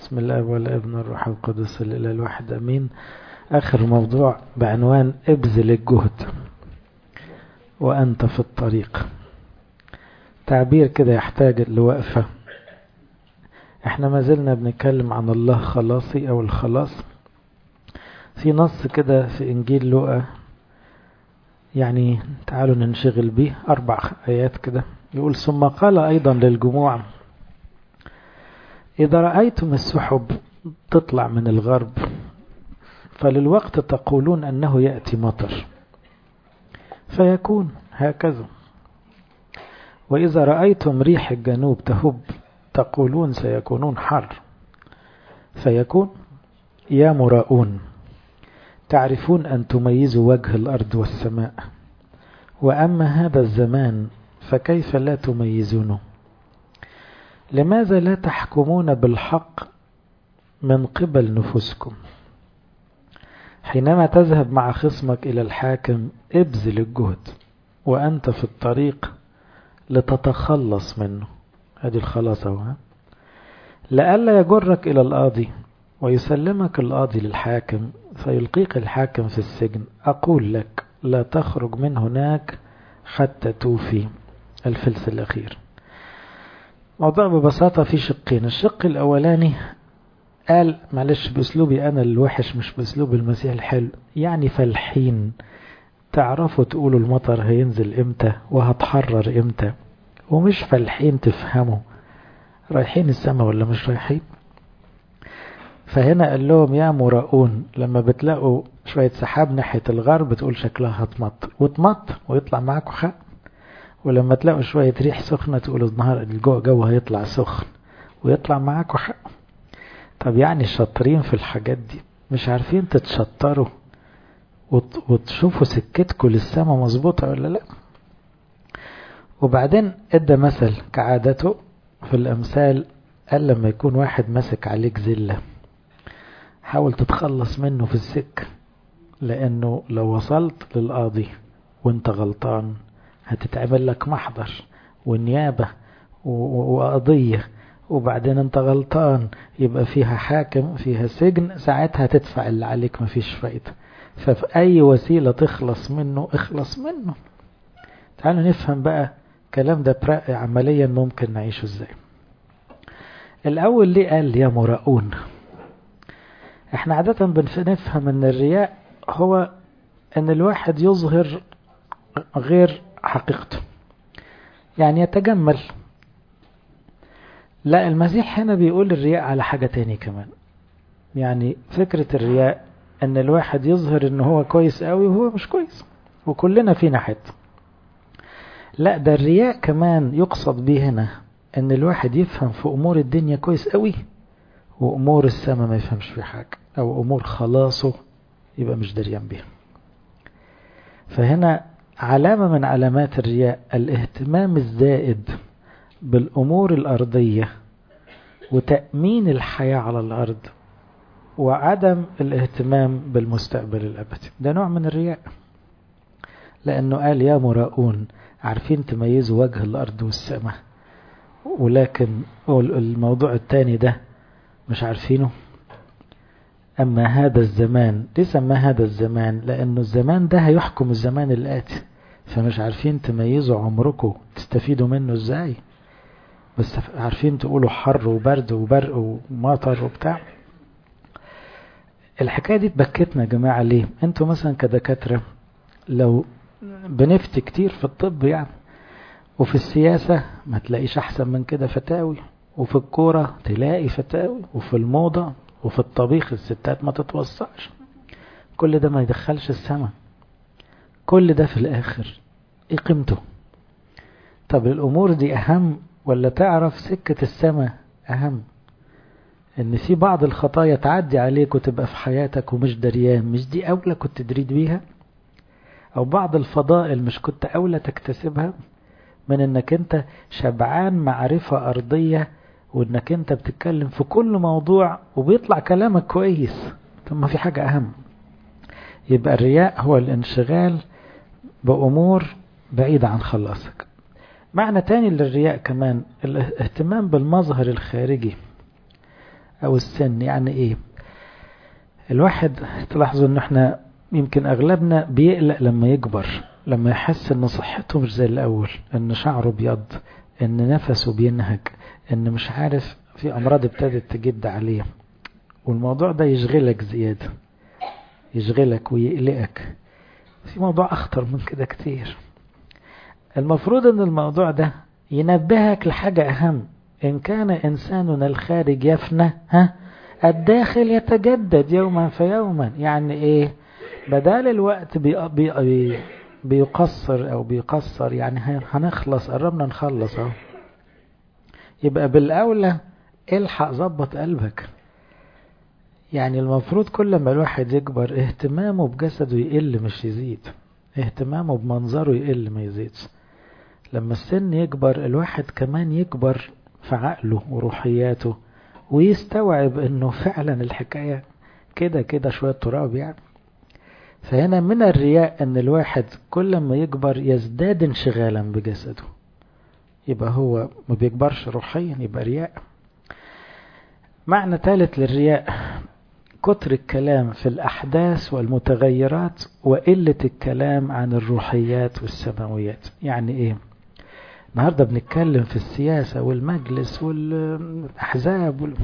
بسم الله والابن الروح القدس الإله الواحد أمين آخر موضوع بعنوان ابذل الجهد وأنت في الطريق تعبير كده يحتاج لوقفة احنا ما زلنا بنتكلم عن الله خلاصي أو الخلاص في نص كده في إنجيل لوقا يعني تعالوا ننشغل به أربع آيات كده يقول ثم قال أيضا للجموع إذا رأيتم السحب تطلع من الغرب فللوقت تقولون أنه يأتي مطر فيكون هكذا وإذا رأيتم ريح الجنوب تهب تقولون سيكونون حر فيكون يا مراؤون تعرفون أن تميزوا وجه الأرض والسماء وأما هذا الزمان فكيف لا تميزونه لماذا لا تحكمون بالحق من قبل نفوسكم حينما تذهب مع خصمك إلى الحاكم ابذل الجهد وأنت في الطريق لتتخلص منه هذه الخلاصة لئلا يجرك إلى القاضي ويسلمك القاضي للحاكم فيلقيك الحاكم في السجن أقول لك لا تخرج من هناك حتى توفي الفلس الأخير موضوع ببساطة في شقين الشق الأولاني قال معلش بأسلوبي أنا الوحش مش بأسلوب المسيح الحلو يعني فالحين تعرفوا تقولوا المطر هينزل امتى وهتحرر امتى ومش فالحين تفهموا رايحين السماء ولا مش رايحين فهنا قال لهم يا مراؤون لما بتلاقوا شوية سحاب ناحية الغرب بتقول شكلها هتمطر وتمطر ويطلع معاكم حق ولما تلاقوا شوية ريح سخنة تقولوا النهار الجو جو هيطلع سخن ويطلع معاكم حق طب يعني شاطرين في الحاجات دي مش عارفين تتشطروا وتشوفوا سكتكم للسما مظبوطة ولا لا وبعدين ادى مثل كعادته في الامثال قال لما يكون واحد ماسك عليك زلة حاول تتخلص منه في السكة لانه لو وصلت للقاضي وانت غلطان هتتعمل لك محضر ونيابة وقضية وبعدين انت غلطان يبقى فيها حاكم فيها سجن ساعتها تدفع اللي عليك مفيش فايدة ففي اي وسيلة تخلص منه اخلص منه تعالوا نفهم بقى الكلام ده عمليا ممكن نعيشه ازاي الاول ليه قال يا مراؤون احنا عادة بنفهم ان الرياء هو ان الواحد يظهر غير حقيقته يعني يتجمل لا المسيح هنا بيقول الرياء على حاجة تاني كمان يعني فكرة الرياء ان الواحد يظهر ان هو كويس قوي وهو مش كويس وكلنا فينا حته لا ده الرياء كمان يقصد به هنا ان الواحد يفهم في امور الدنيا كويس قوي وامور السماء ما يفهمش في حاجة او امور خلاصه يبقى مش دريان بيها فهنا علامة من علامات الرياء الاهتمام الزائد بالامور الارضية وتأمين الحياة على الارض وعدم الاهتمام بالمستقبل الابدي ده نوع من الرياء لانه قال يا مراؤون عارفين تميزوا وجه الأرض والسماء ولكن الموضوع الثاني ده مش عارفينه أما هذا الزمان ليه سماه هذا الزمان لأنه الزمان ده هيحكم الزمان الآتي فمش عارفين تميزوا عمركم تستفيدوا منه ازاي بس عارفين تقولوا حر وبرد وبرق ومطر وبتاع الحكاية دي تبكتنا يا جماعة ليه انتوا مثلا كدكاترة لو بنفتي كتير في الطب يعني وفي السياسة ما تلاقيش أحسن من كده فتاوي وفي الكورة تلاقي فتاوي وفي الموضة وفي الطبيخ الستات ما تتوسعش كل ده ما يدخلش السماء كل ده في الآخر ايه قيمته طب الأمور دي أهم ولا تعرف سكة السماء أهم ان في بعض الخطايا تعدي عليك وتبقى في حياتك ومش دريان مش دي أولى كنت تريد بيها او بعض الفضائل مش كنت اولى تكتسبها من انك انت شبعان معرفة ارضية وانك انت بتتكلم في كل موضوع وبيطلع كلامك كويس طب ما في حاجة اهم يبقى الرياء هو الانشغال بامور بعيدة عن خلاصك معنى تاني للرياء كمان الاهتمام بالمظهر الخارجي أو السن يعني إيه الواحد تلاحظوا إن إحنا يمكن أغلبنا بيقلق لما يكبر لما يحس إن صحته مش زي الأول إن شعره بيض إن نفسه بينهج إن مش عارف في أمراض ابتدت تجد عليه والموضوع ده يشغلك زيادة يشغلك ويقلقك في موضوع أخطر من كده كتير المفروض أن الموضوع ده ينبهك لحاجة أهم إن كان إنساننا الخارج يفنى ها الداخل يتجدد يوما فيوما يعني إيه بدال الوقت بي بي بيقصر أو بيقصر يعني هنخلص قربنا نخلص أهو يبقى بالأولى الحق ظبط قلبك يعني المفروض كل ما الواحد يكبر اهتمامه بجسده يقل مش يزيد اهتمامه بمنظره يقل ما يزيدش لما السن يكبر الواحد كمان يكبر في عقله وروحياته ويستوعب انه فعلا الحكاية كده كده شوية تراب يعني فهنا من الرياء ان الواحد كل ما يكبر يزداد انشغالا بجسده يبقى هو ما بيكبرش روحيا يبقى رياء معنى ثالث للرياء كتر الكلام في الأحداث والمتغيرات وقلة الكلام عن الروحيات والسماويات يعني إيه النهاردة بنتكلم في السياسة والمجلس والأحزاب وال...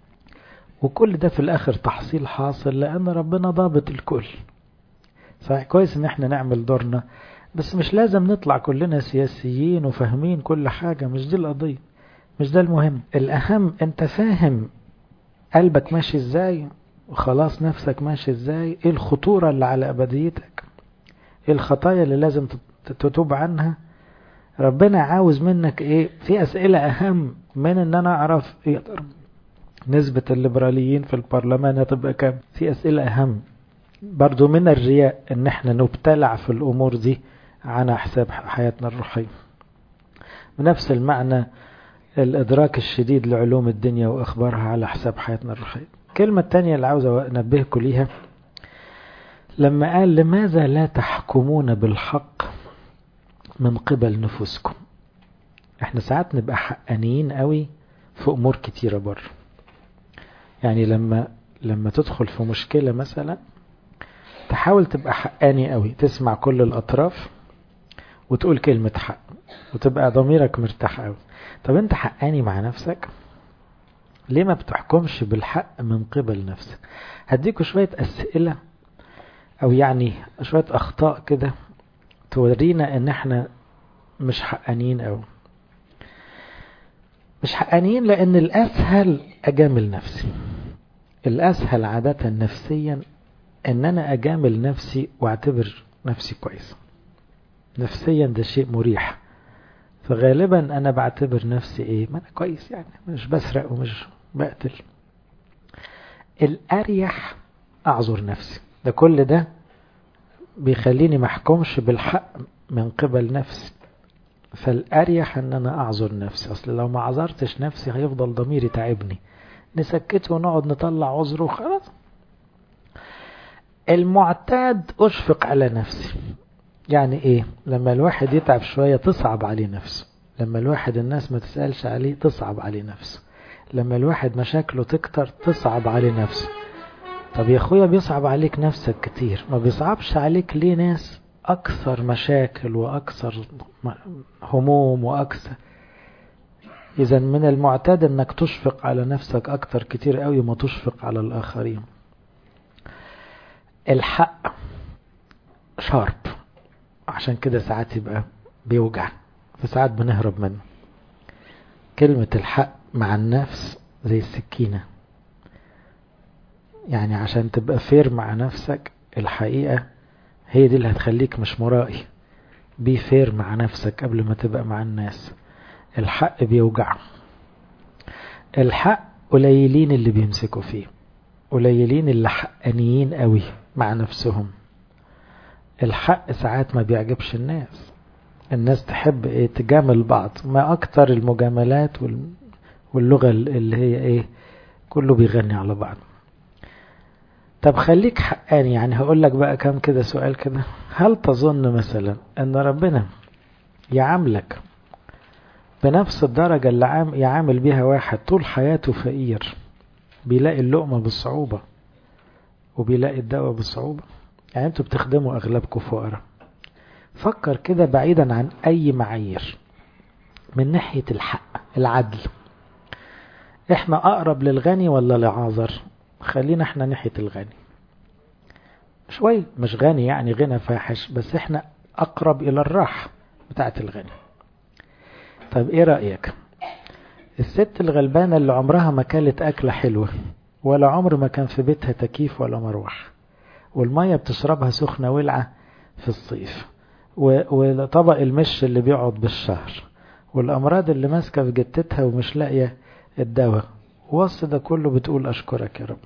وكل ده في الآخر تحصيل حاصل لأن ربنا ضابط الكل صحيح كويس إن احنا نعمل دورنا بس مش لازم نطلع كلنا سياسيين وفاهمين كل حاجة مش دي القضية مش ده المهم الأهم أنت فاهم قلبك ماشي ازاي وخلاص نفسك ماشي ازاي ايه الخطورة اللي على ابديتك ايه الخطايا اللي لازم تتوب عنها ربنا عاوز منك ايه في اسئلة اهم من ان انا اعرف إيه نسبة الليبراليين في البرلمان هتبقى كام في اسئلة اهم برضو من الرياء ان احنا نبتلع في الامور دي على حساب حياتنا الروحية بنفس المعنى الإدراك الشديد لعلوم الدنيا وأخبارها على حساب حياتنا الروحية الكلمة الثانية اللي عاوز أنبهكم ليها لما قال لماذا لا تحكمون بالحق من قبل نفوسكم احنا ساعات نبقى حقانيين قوي في أمور كتيرة بره يعني لما لما تدخل في مشكلة مثلا تحاول تبقى حقاني قوي تسمع كل الأطراف وتقول كلمة حق وتبقى ضميرك مرتاح قوي طب انت حقاني مع نفسك ليه ما بتحكمش بالحق من قبل نفسك هديكوا شوية أسئلة أو يعني شوية أخطاء كده تورينا إن احنا مش حقانيين أوي مش حقانيين لأن الأسهل أجامل نفسي الأسهل عادة نفسيا إن أنا أجامل نفسي وأعتبر نفسي كويس نفسيا ده شيء مريح فغالبا انا بعتبر نفسي ايه ما انا كويس يعني مش بسرق ومش بقتل الاريح اعذر نفسي ده كل ده بيخليني محكومش بالحق من قبل نفسي فالاريح ان انا اعذر نفسي اصل لو ما عذرتش نفسي هيفضل ضميري تعبني نسكته ونقعد نطلع عذره وخلاص المعتاد اشفق على نفسي يعني ايه لما الواحد يتعب شوية تصعب عليه نفسه لما الواحد الناس ما تسألش عليه تصعب عليه نفسه لما الواحد مشاكله تكتر تصعب عليه نفسه طب يا اخويا بيصعب عليك نفسك كتير ما بيصعبش عليك ليه ناس اكثر مشاكل واكثر هموم واكثر اذا من المعتاد انك تشفق على نفسك اكتر كتير قوي ما تشفق على الاخرين الحق شارب عشان كده ساعات يبقى بيوجع فساعات بنهرب منه كلمة الحق مع النفس زي السكينة يعني عشان تبقى فير مع نفسك الحقيقة هي دي اللي هتخليك مش مرائي بي فير مع نفسك قبل ما تبقى مع الناس الحق بيوجع الحق قليلين اللي بيمسكوا فيه قليلين اللي حقانيين قوي مع نفسهم الحق ساعات ما بيعجبش الناس الناس تحب ايه تجامل بعض ما اكتر المجاملات واللغة اللي هي ايه كله بيغني على بعض طب خليك حقاني يعني هقول لك بقى كم كده سؤال كده هل تظن مثلا ان ربنا يعاملك بنفس الدرجة اللي يعامل بيها واحد طول حياته فقير بيلاقي اللقمة بالصعوبة وبيلاقي الدواء بالصعوبة يعني انتوا بتخدموا اغلبكم فقراء فكر كده بعيدا عن اي معايير من ناحية الحق العدل احنا اقرب للغني ولا لعازر خلينا احنا ناحية الغني شوي مش غني يعني غنى فاحش بس احنا اقرب الى الراحة بتاعت الغني طيب ايه رأيك الست الغلبانة اللي عمرها ما كلت أكلة حلوة ولا عمر ما كان في بيتها تكييف ولا مروح والمية بتشربها سخنة ولعة في الصيف وطبق المش اللي بيقعد بالشهر والأمراض اللي ماسكة في جتتها ومش لاقية الدواء وسط ده كله بتقول أشكرك يا رب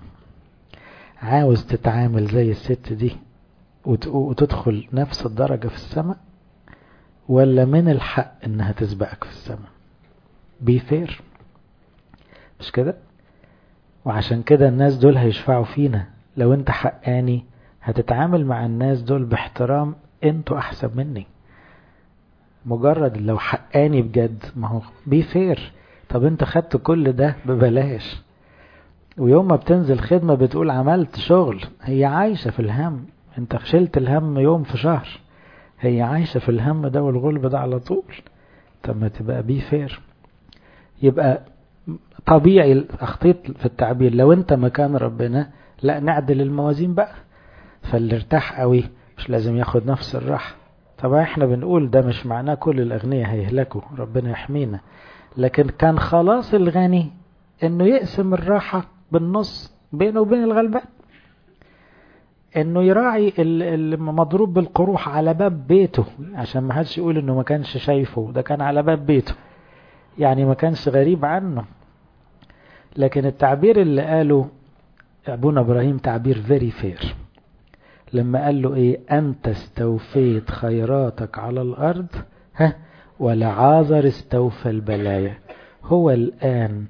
عاوز تتعامل زي الست دي وتدخل نفس الدرجة في السماء ولا من الحق انها تسبقك في السماء بي فير مش كده وعشان كده الناس دول هيشفعوا فينا لو انت حقاني هتتعامل مع الناس دول باحترام انتوا احسن مني مجرد لو حقاني بجد ما هو بي فير طب انت خدت كل ده ببلاش ويوم ما بتنزل خدمة بتقول عملت شغل هي عايشة في الهم انت شلت الهم يوم في شهر هي عايشة في الهم ده والغلب ده على طول طب ما تبقى بي فير يبقى طبيعي اخطيت في التعبير لو انت مكان ربنا لا نعدل الموازين بقى فاللي ارتاح قوي مش لازم ياخد نفس الراحة طبعا احنا بنقول ده مش معناه كل الاغنياء هيهلكوا ربنا يحمينا لكن كان خلاص الغني انه يقسم الراحة بالنص بينه وبين الغلبان انه يراعي المضروب بالقروح على باب بيته عشان ما حدش يقول انه ما كانش شايفه ده كان على باب بيته يعني ما كانش غريب عنه لكن التعبير اللي قاله ابونا ابراهيم تعبير فيري فير لما قال له ايه انت استوفيت خيراتك على الارض ها ولعازر استوفى البلايا هو الان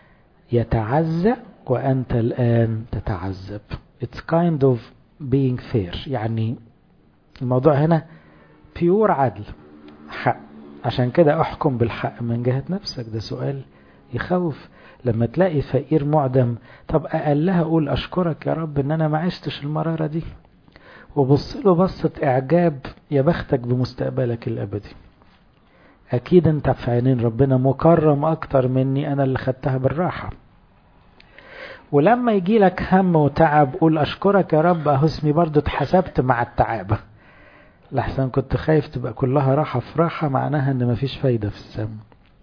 يتعزى وانت الان تتعذب it's kind of being fair يعني الموضوع هنا بيور عدل حق عشان كده احكم بالحق من جهة نفسك ده سؤال يخوف لما تلاقي فقير معدم طب اقلها اقول اشكرك يا رب ان انا ما عشتش المرارة دي وبص له بصة اعجاب يا بختك بمستقبلك الابدي اكيد انت في عينين ربنا مكرم اكتر مني انا اللي خدتها بالراحة ولما يجي لك هم وتعب قول اشكرك يا رب اهو اسمي برضو اتحسبت مع التعابة لحسن كنت خايف تبقى كلها راحة في راحة معناها ان مفيش فايدة في السم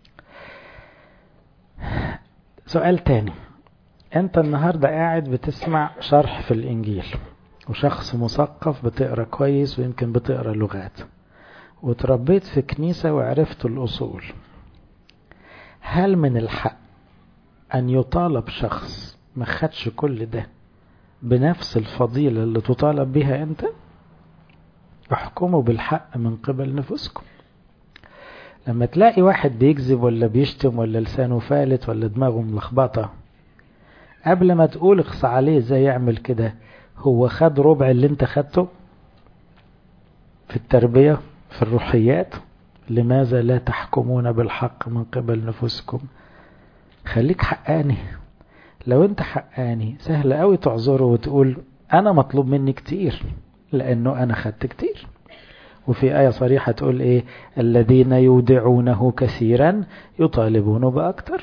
سؤال تاني انت النهاردة قاعد بتسمع شرح في الانجيل وشخص مثقف بتقرا كويس ويمكن بتقرا لغات وتربيت في كنيسة وعرفت الأصول هل من الحق أن يطالب شخص ما خدش كل ده بنفس الفضيلة اللي تطالب بها أنت احكموا بالحق من قبل نفسكم لما تلاقي واحد بيكذب ولا بيشتم ولا لسانه فالت ولا دماغه ملخبطة قبل ما تقول اخص عليه ازاي يعمل كده هو خد ربع اللي انت خدته في التربية في الروحيات لماذا لا تحكمون بالحق من قبل نفسكم خليك حقاني لو انت حقاني سهل قوي تعذره وتقول انا مطلوب مني كتير لانه انا خدت كتير وفي آية صريحة تقول ايه الذين يودعونه كثيرا يطالبونه بأكتر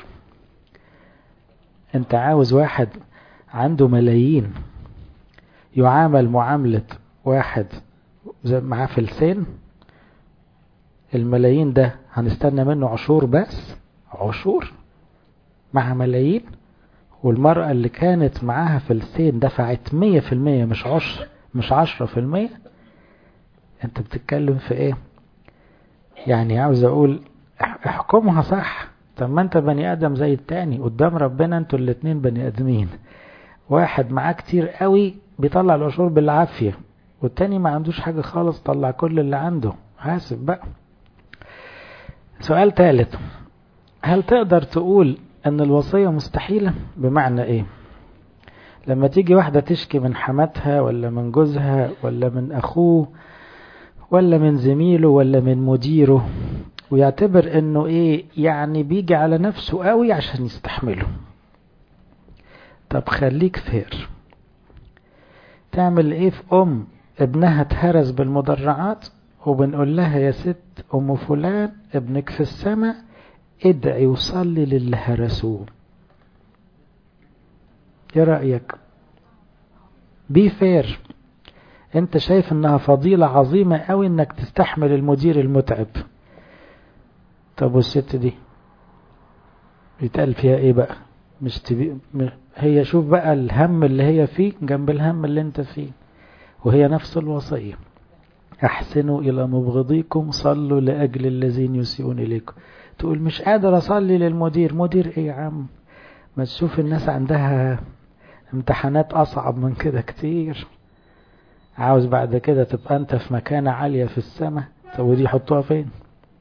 انت عاوز واحد عنده ملايين يعامل معاملة واحد معاه فلسين الملايين ده هنستنى منه عشور بس عشور مع ملايين والمرأة اللي كانت معاها فلسين دفعت مية في المية مش عشر مش عشرة في المية انت بتتكلم في ايه يعني عاوز اقول احكمها صح طب ما انت بني ادم زي التاني قدام ربنا انتوا الاتنين بني ادمين واحد معاه كتير قوي بيطلع العشور بالعافية والتاني ما عندوش حاجة خالص طلع كل اللي عنده حاسب بقى سؤال ثالث هل تقدر تقول ان الوصية مستحيلة بمعنى ايه لما تيجي واحدة تشكي من حماتها ولا من جوزها ولا من اخوه ولا من زميله ولا من مديره ويعتبر انه ايه يعني بيجي على نفسه قوي عشان يستحمله طب خليك فير تعمل ايه في ام ابنها اتهرس بالمدرعات وبنقول لها يا ست ام فلان ابنك في السماء ادعي وصلي للي هرسوه ايه رأيك بي فير انت شايف انها فضيلة عظيمة قوي انك تستحمل المدير المتعب طب والست دي يتقال فيها ايه بقى مش تبي هي شوف بقى الهم اللي هي فيه جنب الهم اللي انت فيه وهي نفس الوصية احسنوا الى مبغضيكم صلوا لاجل الذين يسيئون اليكم تقول مش قادر اصلي للمدير مدير ايه يا عم ما تشوف الناس عندها امتحانات اصعب من كده كتير عاوز بعد كده تبقى انت في مكانة عالية في السماء طب ودي يحطوها فين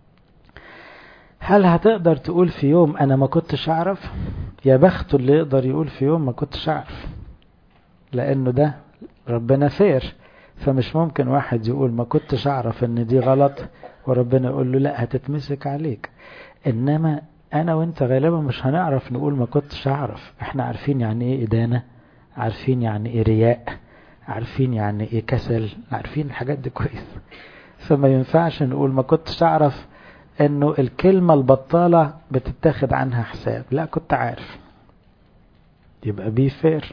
هل هتقدر تقول في يوم انا ما كنتش اعرف يا بخته اللي يقدر يقول في يوم ما كنتش اعرف لانه ده ربنا فير فمش ممكن واحد يقول ما كنتش اعرف ان دي غلط وربنا يقول له لا هتتمسك عليك انما انا وانت غالبا مش هنعرف نقول ما كنتش اعرف احنا عارفين يعني ايه ادانة عارفين يعني ايه رياء عارفين يعني ايه كسل عارفين الحاجات دي كويس فما ينفعش نقول ما كنتش اعرف انه الكلمة البطالة بتتاخد عنها حساب لا كنت عارف يبقى بي فير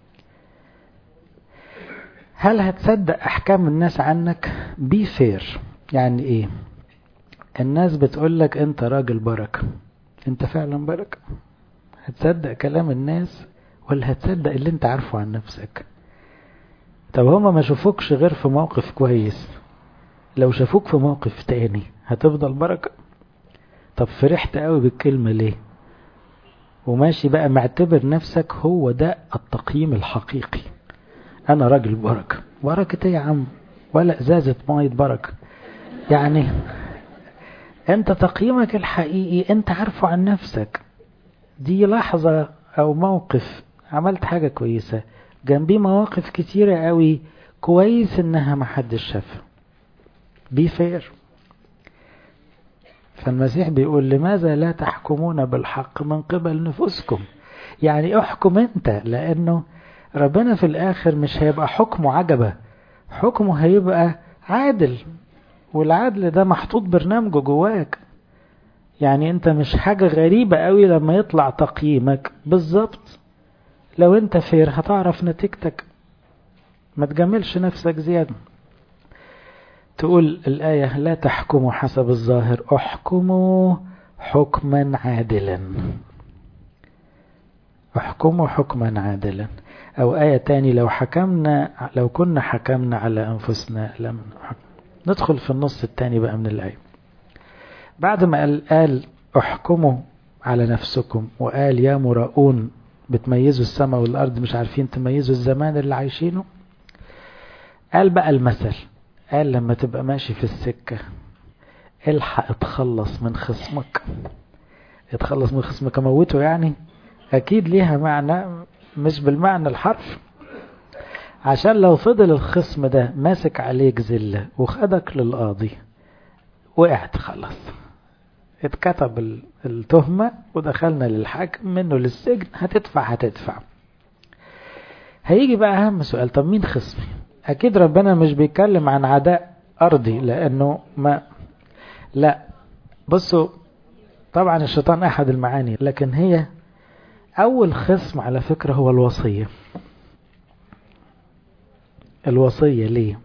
هل هتصدق احكام الناس عنك بي فير يعني ايه الناس بتقولك انت راجل بركة انت فعلا بركة هتصدق كلام الناس ولا هتصدق اللي انت عارفه عن نفسك طب هما ما شافوكش غير في موقف كويس لو شافوك في موقف تاني هتفضل بركة طب فرحت قوي بالكلمة ليه وماشي بقى معتبر نفسك هو ده التقييم الحقيقي انا راجل بركة بركة ايه يا عم ولا ازازة مية بركة يعني انت تقييمك الحقيقي انت عارفه عن نفسك دي لحظة او موقف عملت حاجة كويسة جنبيه مواقف كتيرة قوي كويس انها محدش شافها بي فير فالمسيح بيقول لماذا لا تحكمون بالحق من قبل نفوسكم يعني احكم انت لانه ربنا في الاخر مش هيبقى حكمه عجبة حكمه هيبقى عادل والعدل ده محطوط برنامجه جواك يعني انت مش حاجة غريبة قوي لما يطلع تقييمك بالظبط لو انت فير هتعرف نتيجتك ما تجملش نفسك زيادة تقول الآية لا تحكموا حسب الظاهر احكموا حكما عادلا احكموا حكما عادلا أو آية تاني لو حكمنا لو كنا حكمنا على أنفسنا لم نحكم ندخل في النص التاني بقى من الآية بعد ما قال, قال احكموا على نفسكم وقال يا مراؤون بتميزوا السماء والأرض مش عارفين تميزوا الزمان اللي عايشينه قال بقى المثل قال لما تبقى ماشي في السكة الحق اتخلص من خصمك اتخلص من خصمك موته يعني أكيد ليها معنى مش بالمعنى الحرف عشان لو فضل الخصم ده ماسك عليك زلة وخدك للقاضي وقعت خلاص اتكتب التهمة ودخلنا للحاكم منه للسجن هتدفع هتدفع هيجي بقى أهم سؤال طب مين خصمي أكيد ربنا مش بيتكلم عن عداء أرضي لأنه ما لا بصوا طبعا الشيطان أحد المعاني لكن هي أول خصم على فكرة هو الوصية الوصية ليه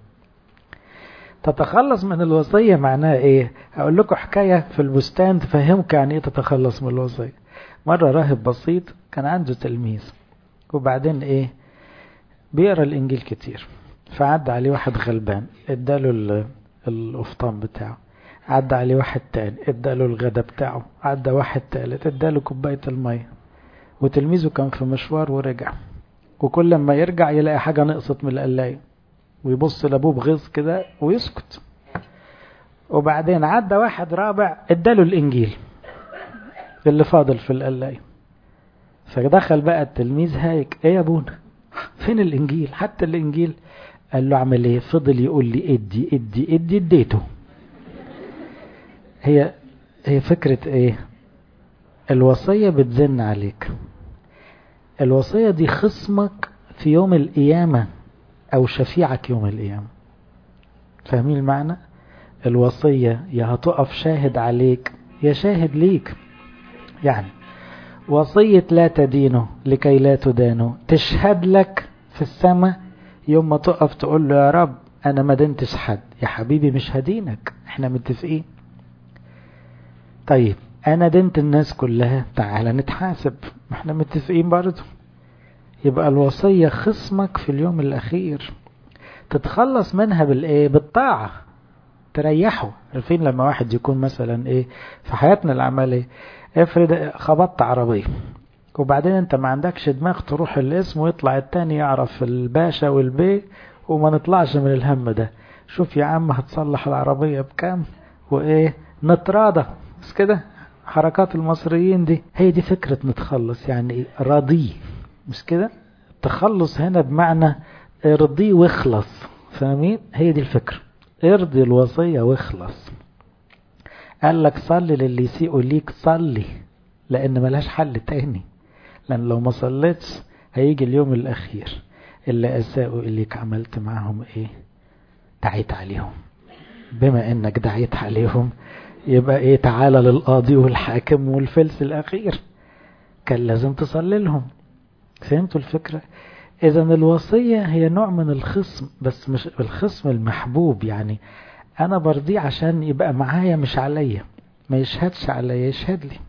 تتخلص من الوصية معناها ايه هقول لكم حكاية في البستان تفهمك يعني ايه تتخلص من الوصية مرة راهب بسيط كان عنده تلميذ وبعدين ايه بيقرا الانجيل كتير فعدى عليه واحد غلبان اداله القفطان بتاعه عدى عليه واحد تاني اداله الغدا بتاعه عدى واحد تالت اداله كوباية المية وتلميذه كان في مشوار ورجع وكل ما يرجع يلاقي حاجة نقصت من القلاية ويبص لابوه بغيظ كده ويسكت وبعدين عدى واحد رابع اداله الانجيل اللي فاضل في القلاية فدخل بقى التلميذ هايك ايه يا ابونا فين الانجيل حتى الانجيل قال له اعمل ايه فضل يقول لي ادي ادي ادي اديته هي هي فكرة ايه الوصية بتزن عليك الوصية دي خصمك في يوم القيامة أو شفيعك يوم القيامة فاهمين المعنى الوصية يا هتقف شاهد عليك يا شاهد ليك يعني وصية لا تدينه لكي لا تدانه تشهد لك في السماء يوم ما تقف تقول له يا رب أنا ما دنتش حد يا حبيبي مش هدينك احنا متفقين طيب أنا دنت الناس كلها تعالى نتحاسب احنا متفقين برضو يبقى الوصية خصمك في اليوم الأخير تتخلص منها بالإيه بالطاعة تريحه عارفين لما واحد يكون مثلا إيه في حياتنا العملية افرض خبطت عربية وبعدين انت ما عندكش دماغ تروح الاسم ويطلع التاني يعرف الباشا والبي وما نطلعش من الهم ده شوف يا عم هتصلح العربية بكام وايه نتراضى بس كده حركات المصريين دي هي دي فكرة نتخلص يعني ايه راضي مش كده التخلص هنا بمعنى ارضي واخلص فاهمين هي دي الفكرة ارضي الوصية واخلص قال لك صلي للي يسيئوا ليك صلي لان ملهاش حل تاني لان لو ما صليتش هيجي اليوم الاخير اللي اساءوا اليك عملت معاهم ايه دعيت عليهم بما انك دعيت عليهم يبقى ايه تعالى للقاضي والحاكم والفلس الاخير كان لازم تصلي لهم فهمتوا الفكرة اذا الوصية هي نوع من الخصم بس مش الخصم المحبوب يعني انا برضيه عشان يبقى معايا مش عليا ما يشهدش عليا يشهد لي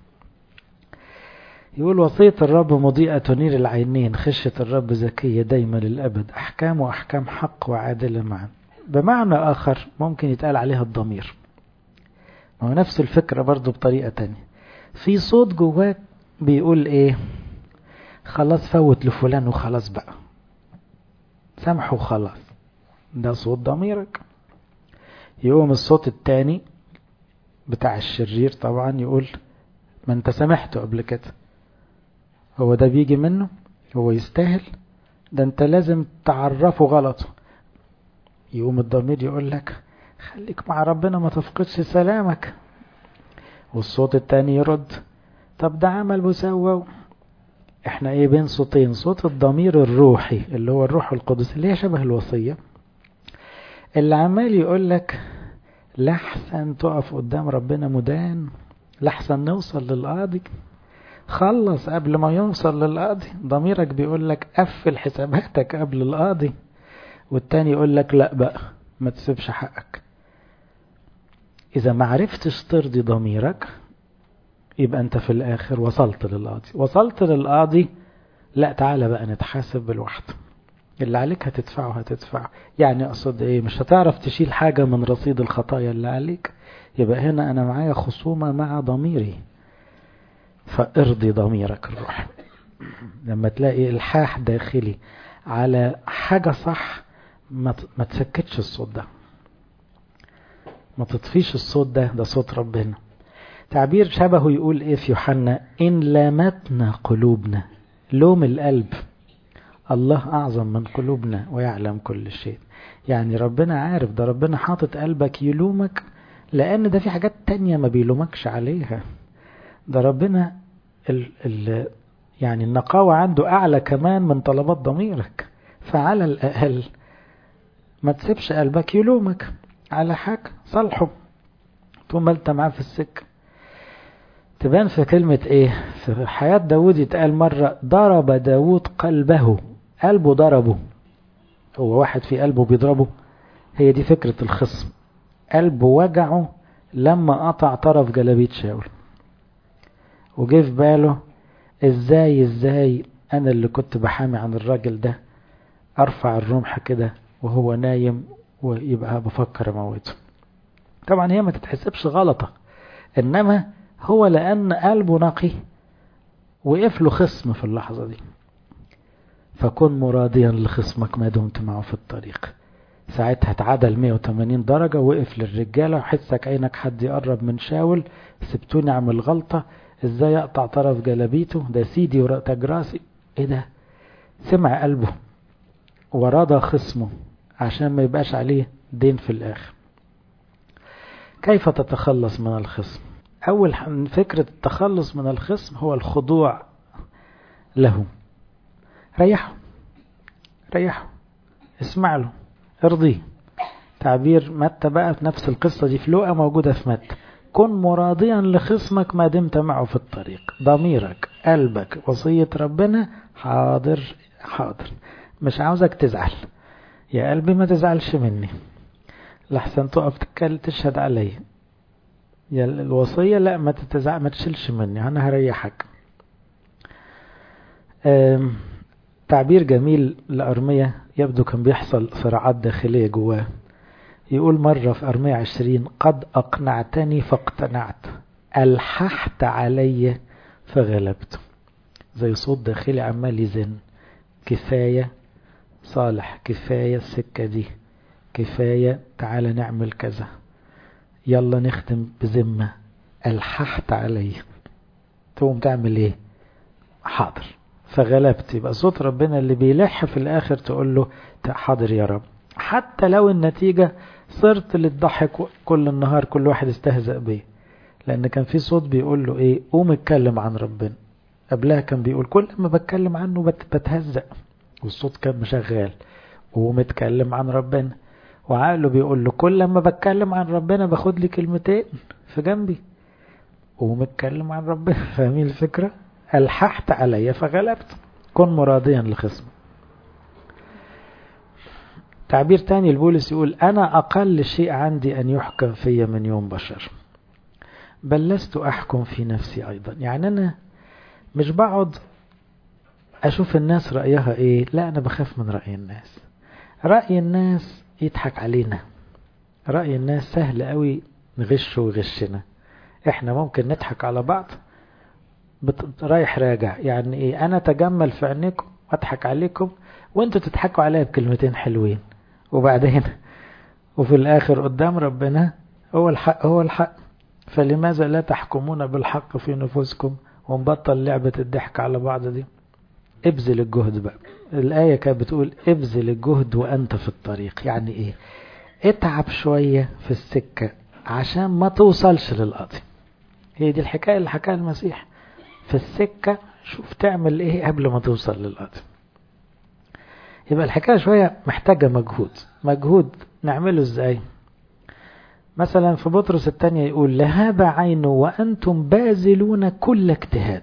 يقول وصية الرب مضيئة تنير العينين خشية الرب زكية دايما للأبد أحكام وأحكام حق وعادلة معا بمعنى آخر ممكن يتقال عليها الضمير ما هو نفس الفكرة برضو بطريقة تانية في صوت جواك بيقول ايه خلاص فوت لفلان وخلاص بقى سامحه وخلاص ده صوت ضميرك يقوم الصوت التاني بتاع الشرير طبعا يقول ما انت سامحته قبل كده هو ده بيجي منه هو يستاهل ده انت لازم تعرفه غلطه يقوم الضمير يقول لك خليك مع ربنا ما تفقدش سلامك والصوت التاني يرد طب ده عمل وسوى احنا ايه بين صوتين صوت الضمير الروحي اللي هو الروح القدس اللي هي شبه الوصية اللي عمال يقول لك لحسن تقف قدام ربنا مدان لحسن نوصل للقاضي خلص قبل ما يوصل للقاضي ضميرك بيقول لك قفل حساباتك قبل القاضي والتاني يقول لك لا بقى ما تسيبش حقك إذا ما عرفتش ترضي ضميرك يبقى أنت في الآخر وصلت للقاضي وصلت للقاضي لا تعالى بقى نتحاسب بالوحد اللي عليك هتدفعه هتدفعه يعني أقصد إيه مش هتعرف تشيل حاجة من رصيد الخطايا اللي عليك يبقى هنا أنا معايا خصومة مع ضميري فارضي ضميرك الروح لما تلاقي الحاح داخلي على حاجة صح ما تسكتش الصوت ده ما تطفيش الصوت ده ده صوت ربنا تعبير شبهه يقول ايه في يوحنا ان لامتنا قلوبنا لوم القلب الله اعظم من قلوبنا ويعلم كل شيء يعني ربنا عارف ده ربنا حاطط قلبك يلومك لان ده في حاجات تانية ما بيلومكش عليها ده ربنا ال ال يعني النقاوة عنده اعلى كمان من طلبات ضميرك فعلى الاقل ما تسيبش قلبك يلومك على حاجة صلحه طول ما انت معاه في السكة تبان في كلمة ايه في حياة داود يتقال مرة ضرب داود قلبه قلبه ضربه هو واحد في قلبه بيضربه هي دي فكرة الخصم قلبه وجعه لما قطع طرف جلابية شاول وجه في باله ازاي ازاي انا اللي كنت بحامي عن الراجل ده ارفع الرمح كده وهو نايم ويبقى بفكر اموته طبعا هي ما تتحسبش غلطة انما هو لان قلبه نقي وقف له خصم في اللحظة دي فكن مراديا لخصمك ما دمت معه في الطريق ساعتها اتعدل 180 درجة وقف للرجالة وحسك عينك حد يقرب من شاول سبتوني اعمل غلطة ازاي اقطع طرف جلابيته ده سيدي وتاج راسي ايه ده سمع قلبه ورضى خصمه عشان ما يبقاش عليه دين في الآخر كيف تتخلص من الخصم أول فكرة التخلص من الخصم هو الخضوع له ريحه ريحه اسمع له ارضيه تعبير متى بقى في نفس القصة دي في لوقا موجودة في متى كن مراضيا لخصمك ما دمت معه في الطريق ضميرك قلبك وصية ربنا حاضر حاضر مش عاوزك تزعل يا قلبي ما تزعلش مني لحسن تقف تتكلم تشهد علي يا الوصية لا ما تتزعل ما تشيلش مني أنا هريحك تعبير جميل لأرمية يبدو كان بيحصل صراعات داخلية جواه يقول مرة في أرمية عشرين قد أقنعتني فاقتنعت ألححت علي فغلبت زي صوت داخلي عمال يزن كفاية صالح كفاية السكة دي كفاية تعالى نعمل كذا يلا نختم بذمة ألححت علي تقوم تعمل ايه حاضر فغلبت يبقى صوت ربنا اللي بيلح في الآخر تقول له حاضر يا رب حتى لو النتيجة صرت للضحك كل النهار كل واحد استهزأ بيه لأن كان في صوت بيقول له إيه قوم اتكلم عن ربنا قبلها كان بيقول كل ما بتكلم عنه بتهزأ والصوت كان مشغال قوم اتكلم عن ربنا وعقله بيقول له كل ما بتكلم عن ربنا باخد لي كلمتين في جنبي قوم اتكلم عن ربنا فاهمين الفكرة ألححت علي فغلبت كن مراضيا لخصم تعبير تاني البولس يقول أنا أقل شيء عندي أن يحكم في من يوم بشر بل لست أحكم في نفسي أيضا يعني أنا مش بقعد أشوف الناس رأيها إيه لا أنا بخاف من رأي الناس رأي الناس يضحك علينا رأي الناس سهل قوي نغشه ويغشنا احنا ممكن نضحك على بعض رايح راجع يعني ايه انا تجمل في عينيكم واضحك عليكم وانتوا تضحكوا عليا بكلمتين حلوين وبعدين وفي الاخر قدام ربنا هو الحق هو الحق فلماذا لا تحكمون بالحق في نفوسكم ونبطل لعبة الضحك على بعض دي ابذل الجهد بقى الآية كانت بتقول ابذل الجهد وأنت في الطريق يعني إيه اتعب شوية في السكة عشان ما توصلش للقاضي هي دي الحكاية اللي حكاها المسيح في السكة شوف تعمل ايه قبل ما توصل للقاضي يبقى الحكاية شوية محتاجة مجهود مجهود نعمله ازاي مثلا في بطرس الثانية يقول لهذا عينه وأنتم باذلون كل اجتهاد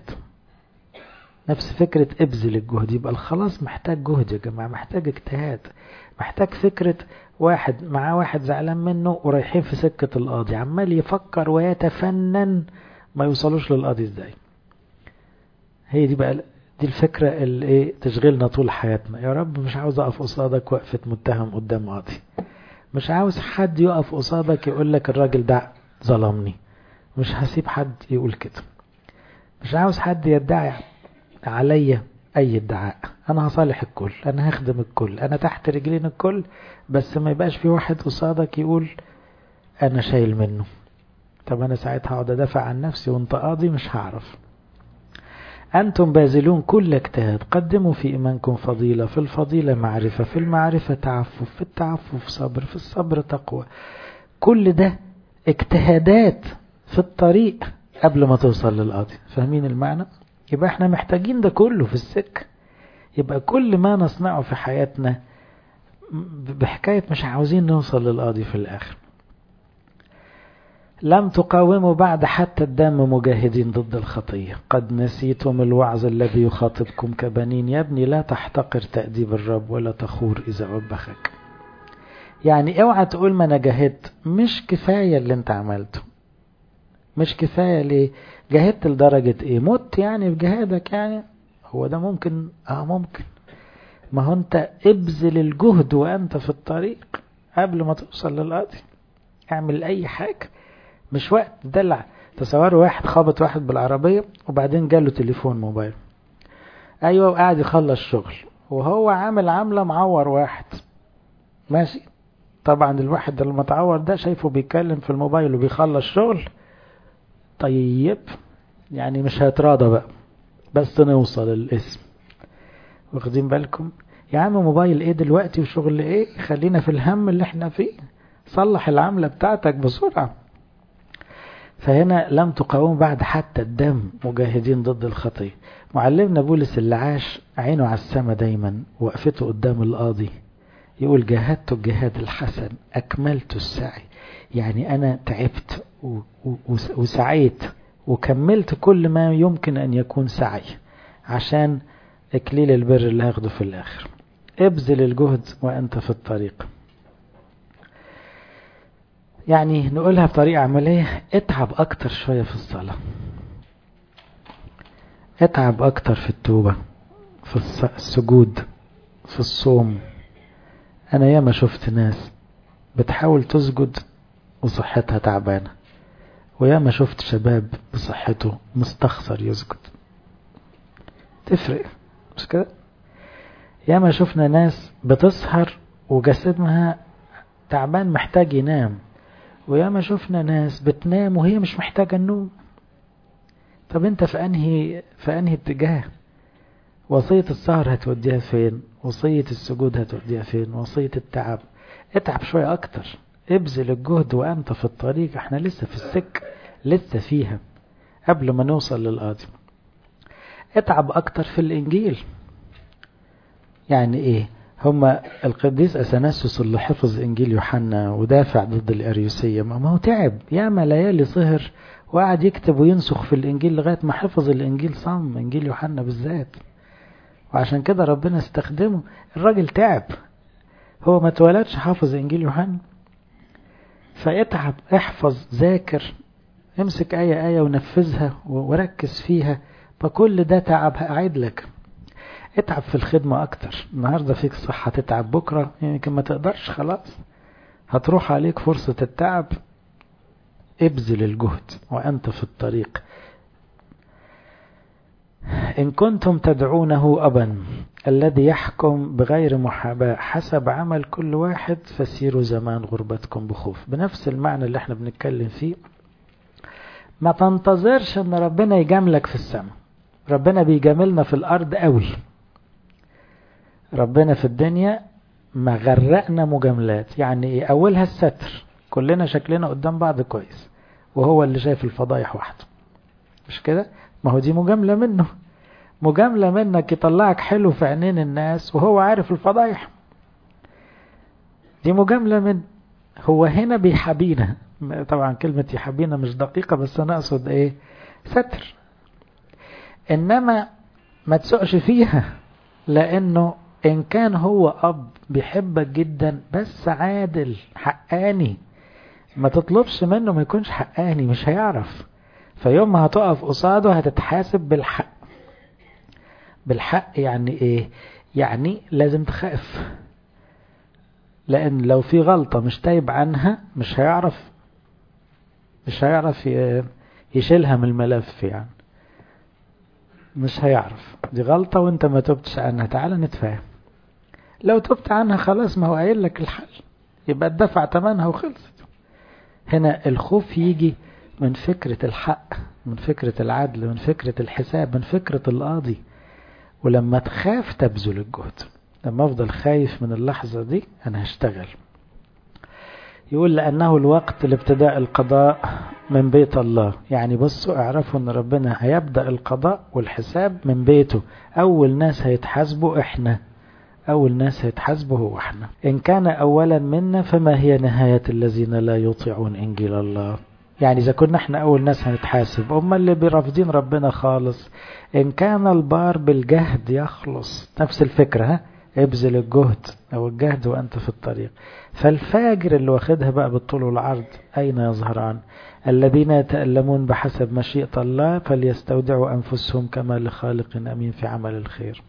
نفس فكرة ابذل الجهد يبقى الخلاص محتاج جهد يا جماعة محتاج اجتهاد محتاج فكرة واحد معاه واحد زعلان منه ورايحين في سكة القاضي عمال يفكر ويتفنن ما يوصلوش للقاضي ازاي هي دي بقى دي الفكرة اللي ايه تشغلنا طول حياتنا يا رب مش عاوز اقف قصادك وقفة متهم قدام قاضي مش عاوز حد يقف قصادك يقول لك الراجل ده ظلمني مش هسيب حد يقول كده مش عاوز حد يدعي عليا اي ادعاء انا هصالح الكل انا هخدم الكل انا تحت رجلين الكل بس ما يبقاش في واحد قصادك يقول انا شايل منه طب انا ساعتها هقعد ادافع عن نفسي وانت قاضي مش هعرف أنتم باذلون كل اجتهاد قدموا في إيمانكم فضيلة في الفضيلة معرفة في المعرفة تعفف في التعفف صبر في الصبر تقوى كل ده اجتهادات في الطريق قبل ما توصل للقاضي فاهمين المعنى يبقى احنا محتاجين ده كله في السكة يبقى كل ما نصنعه في حياتنا بحكاية مش عاوزين نوصل للقاضي في الآخر لم تقاوموا بعد حتى الدم مجاهدين ضد الخطية قد نسيتم الوعظ الذي يخاطبكم كبنين يا ابني لا تحتقر تأديب الرب ولا تخور إذا وبخك يعني اوعى تقول ما انا جاهدت مش كفاية اللي انت عملته مش كفاية ليه جاهدت لدرجة ايه مت يعني في جهادك يعني هو ده ممكن اه ممكن ما هو انت ابذل الجهد وانت في الطريق قبل ما توصل للقاضي اعمل اي حاجة مش وقت دلع تصوروا واحد خابط واحد بالعربية وبعدين جاله تليفون موبايل ايوه وقاعد يخلص شغل وهو عامل عاملة معور واحد ماشي طبعا الواحد المتعور ده شايفه بيتكلم في الموبايل وبيخلص شغل طيب يعني مش هيتراضى بقى بس نوصل الاسم واخدين بالكم يا عم موبايل ايه دلوقتي وشغل ايه خلينا في الهم اللي احنا فيه صلح العملة بتاعتك بسرعة فهنا لم تقاوم بعد حتى الدم مجاهدين ضد الخطية معلمنا بولس اللي عاش عينه على السماء دايما وقفته قدام القاضي يقول جاهدت الجهاد الحسن أكملت السعي يعني أنا تعبت وسعيت وكملت كل ما يمكن أن يكون سعي عشان إكليل البر اللي هاخده في الآخر ابذل الجهد وأنت في الطريق يعني نقولها بطريقة عملية اتعب أكتر شوية في الصلاة اتعب أكتر في التوبة في السجود في الصوم أنا ياما شفت ناس بتحاول تسجد وصحتها تعبانة وياما شفت شباب بصحته مستخسر يسجد تفرق مش كده ياما شفنا ناس بتسهر وجسدها تعبان محتاج ينام وياما شفنا ناس بتنام وهي مش محتاجة النوم طب انت في انهي في انهي اتجاه وصية السهر هتوديها فين وصية السجود هتوديها فين وصية التعب اتعب شوية اكتر ابذل الجهد وانت في الطريق احنا لسه في السك لسه فيها قبل ما نوصل للقاضي اتعب اكتر في الانجيل يعني ايه هما القديس اثناسيوس اللي حفظ انجيل يوحنا ودافع ضد الاريوسيه ما هو تعب ياما ليالي سهر وقعد يكتب وينسخ في الانجيل لغايه ما حفظ الانجيل صم انجيل يوحنا بالذات وعشان كده ربنا استخدمه الراجل تعب هو ما اتولدش حافظ انجيل يوحنا فاتعب احفظ ذاكر امسك آية آية ونفذها وركز فيها فكل ده تعب هأعيد لك اتعب في الخدمة أكتر النهاردة فيك صحة تتعب بكرة يمكن ما تقدرش خلاص هتروح عليك فرصة التعب ابذل الجهد وأنت في الطريق إن كنتم تدعونه أبا الذي يحكم بغير محاباة حسب عمل كل واحد فسيروا زمان غربتكم بخوف بنفس المعنى اللي احنا بنتكلم فيه ما تنتظرش ان ربنا يجاملك في السماء ربنا بيجاملنا في الارض قوي ربنا في الدنيا ما غرقنا مجاملات يعني ايه اولها الستر كلنا شكلنا قدام بعض كويس وهو اللي شايف الفضايح وحده مش كده ما هو دي مجاملة منه مجاملة منك يطلعك حلو في عينين الناس وهو عارف الفضايح دي مجاملة من هو هنا بيحبينا طبعا كلمة يحبينا مش دقيقة بس أنا أقصد إيه ستر إنما ما تسقش فيها لأنه إن كان هو أب بيحبك جدا بس عادل حقاني ما تطلبش منه ما يكونش حقاني مش هيعرف فيوم ما هتقف قصاده هتتحاسب بالحق بالحق يعني ايه يعني لازم تخاف لان لو في غلطة مش تايب عنها مش هيعرف مش هيعرف يشيلها من الملف يعني مش هيعرف دي غلطة وانت ما تبتش عنها تعال نتفاهم لو تبت عنها خلاص ما هو قايل لك الحل يبقى اتدفع تمنها وخلصت هنا الخوف يجي من فكرة الحق من فكرة العدل من فكرة الحساب من فكرة القاضي ولما تخاف تبذل الجهد لما افضل خايف من اللحظة دي انا هشتغل يقول لأنه الوقت لابتداء القضاء من بيت الله يعني بصوا اعرفوا ان ربنا هيبدأ القضاء والحساب من بيته اول ناس هيتحاسبوا احنا أول ناس هيتحاسبوا هو احنا إن كان أولا منا فما هي نهاية الذين لا يطيعون إنجيل الله يعني إذا كنا احنا أول ناس هنتحاسب أما اللي برافضين ربنا خالص إن كان البار بالجهد يخلص نفس الفكرة ها ابذل الجهد أو الجهد وأنت في الطريق فالفاجر اللي واخدها بقى بالطول والعرض أين يظهران الذين يتألمون بحسب مشيئة الله فليستودعوا أنفسهم كما لخالق أمين في عمل الخير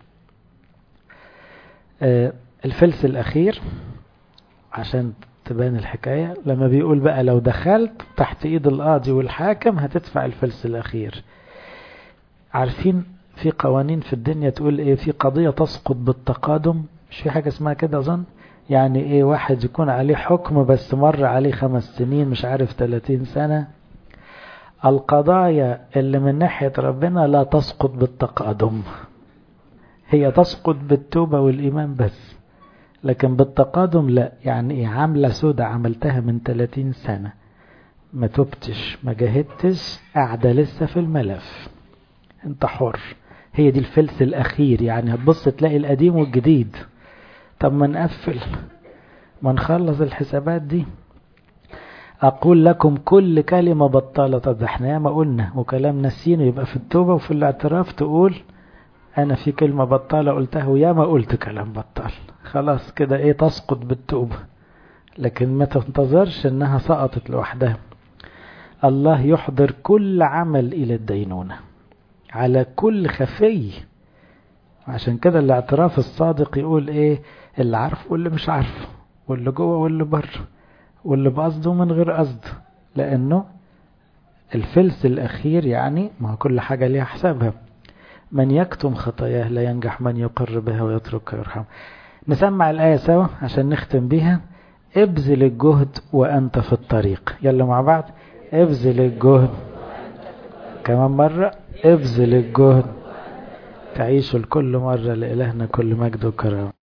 الفلس الأخير عشان تبان الحكاية لما بيقول بقى لو دخلت تحت ايد القاضي والحاكم هتدفع الفلس الأخير عارفين في قوانين في الدنيا تقول ايه في قضية تسقط بالتقادم مش في حاجة اسمها كده اظن يعني ايه واحد يكون عليه حكم بس مر عليه خمس سنين مش عارف 30 سنة القضايا اللي من ناحية ربنا لا تسقط بالتقادم هي تسقط بالتوبة والإيمان بس لكن بالتقادم لا يعني إيه عاملة سودة عملتها من 30 سنة ما تبتش ما جاهدتش قاعدة لسه في الملف انت حر هي دي الفلس الاخير يعني هتبص تلاقي القديم والجديد طب ما نقفل ما نخلص الحسابات دي أقول لكم كل كلمة بطالة طب احنا ياما قلنا وكلام نسينا يبقى في التوبة وفي الاعتراف تقول أنا في كلمة بطالة قلتها وياما قلت كلام بطال خلاص كده إيه تسقط بالتوبة لكن ما تنتظرش إنها سقطت لوحدها الله يحضر كل عمل إلى الدينونة على كل خفي عشان كده الاعتراف الصادق يقول إيه اللي عارفه واللي مش عارفه واللي جوه واللي بره واللي بقصده من غير قصد لأنه الفلس الأخير يعني ما كل حاجة ليها حسابها من يكتم خطاياه لا ينجح من يقر بها ويتركها يرحم نسمع الآية سوا عشان نختم بيها ابذل الجهد وأنت في الطريق يلا مع بعض ابذل الجهد كمان مرة ابذل الجهد تعيشوا لكل مرة لإلهنا كل مجد وكرامة